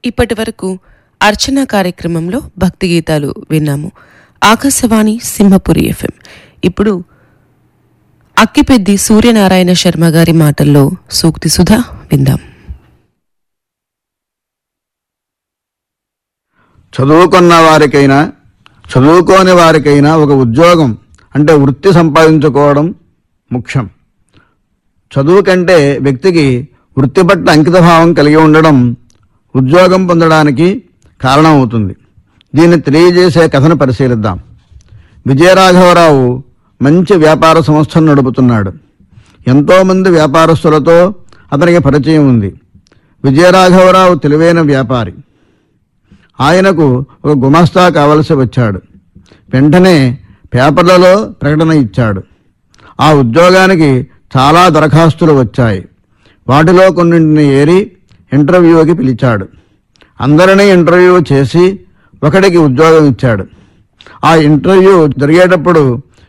ఇప్పటి వరకు అర్చన కార్యక్రమంలో భక్తి గీతాలు విన్నాము ఆకాశవాణి సింహపురి ఎఫ్ఎం ఇప్పుడు అక్కిపెద్ది సూర్యనారాయణ శర్మ గారి మాటల్లో సూక్తి సుధా విందాం చదువుకున్న వారికైనా చదువుకోని వారికైనా ఒక ఉద్యోగం అంటే వృత్తి సంపాదించుకోవడం ముఖ్యం చదువు కంటే వ్యక్తికి వృత్తి పట్ల అంకితభావం కలిగి ఉండడం ఉద్యోగం పొందడానికి కారణమవుతుంది దీన్ని తెలియజేసే కథను పరిశీలిద్దాం విజయరాఘవరావు మంచి వ్యాపార సంస్థను నడుపుతున్నాడు ఎంతోమంది వ్యాపారస్తులతో అతనికి పరిచయం ఉంది విజయరాఘవరావు తెలివైన వ్యాపారి ఆయనకు ఒక గుమస్తా కావలసి వచ్చాడు వెంటనే పేపర్లలో ప్రకటన ఇచ్చాడు ఆ ఉద్యోగానికి చాలా దరఖాస్తులు వచ్చాయి వాటిలో కొన్నింటిని ఏరి ఇంటర్వ్యూకి పిలిచాడు అందరినీ ఇంటర్వ్యూ చేసి ఒకడికి ఉద్యోగం ఇచ్చాడు ఆ ఇంటర్వ్యూ జరిగేటప్పుడు